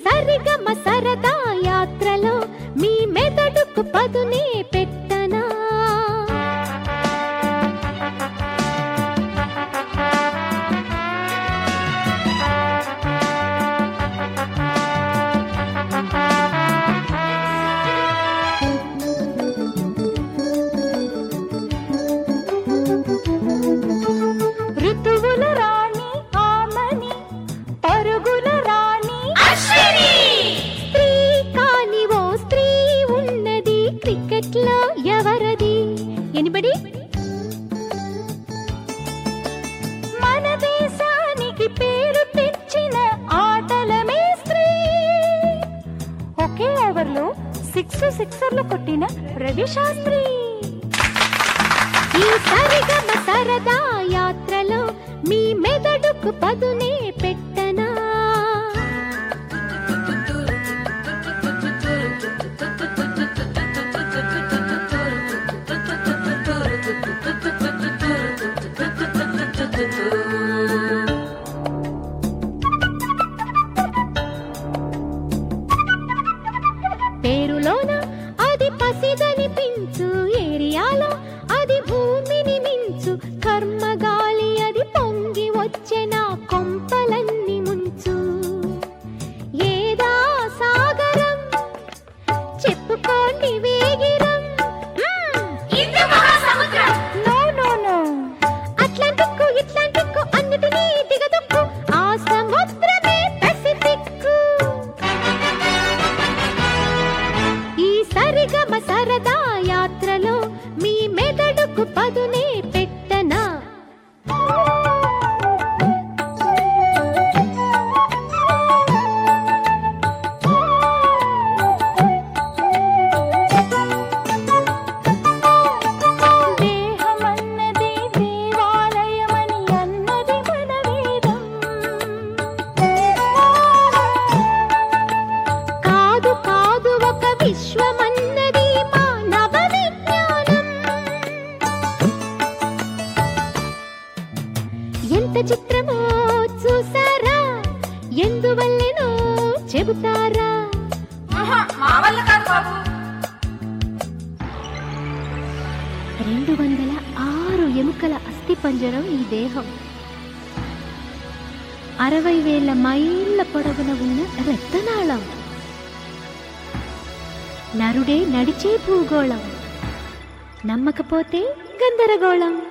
సరిగమ సరదా యాత్రలో మీ మెదడుకు పదునే పెట్టనా ఋతువుల రాణి ఆమని పరుగుల రాణి స్త్రీ కాని ఓ స్త్రీ ఉన్నది క్రికెట్ లో ఎవరది ఎనిబడి మన దేశానికి పేరు తెచ్చిన ఆటల మేస్త్రీ ఒకే ఓవర్లో సిక్స్ సిక్సర్లు కొట్టిన రవి శాస్త్రి ఈ సరిగమ సరదా యాత్రలో మీ మెదడుకు పదునే పెట్టనా పేరులోన అది పసిదనిపించు ఏరియాలో అది భూమిని మించు కర్మగాలి అది పొంగి వచ్చే నా కొంపలన్నీ ముంచు ఏదా సాగరం చెప్పుకోండి వేగిరం నో నో నో అట్లాంటిక్ ఇట్లాంటిక్ అన్నిటినీ దిగదుక్కు ఆ సముద్రమే పెసిఫిక్ ఈ సరిగమ సరదా యాత్రలో మీ మెదడుకు పదునే పెట్టనా దేహమన్నది దేవాలయమని అన్నది మన వేదం కాదు కాదు ఒక విశ్వమన్నది మానవ విజ్ఞానం ఎంత చిత్రమో చూసారా ఎందువల్లెనో చెబుతారా మా వల్ల కాదు బాబు రెండు వందల ఆరు ఎముకల అస్థిపంజరం ఈ దేహం అరవై వేల మైళ్ళ పొడవున ఉన్న రక్తనాళం నరుడే నడిచే భూగోళం నమ్మకపోతే గందరగోళం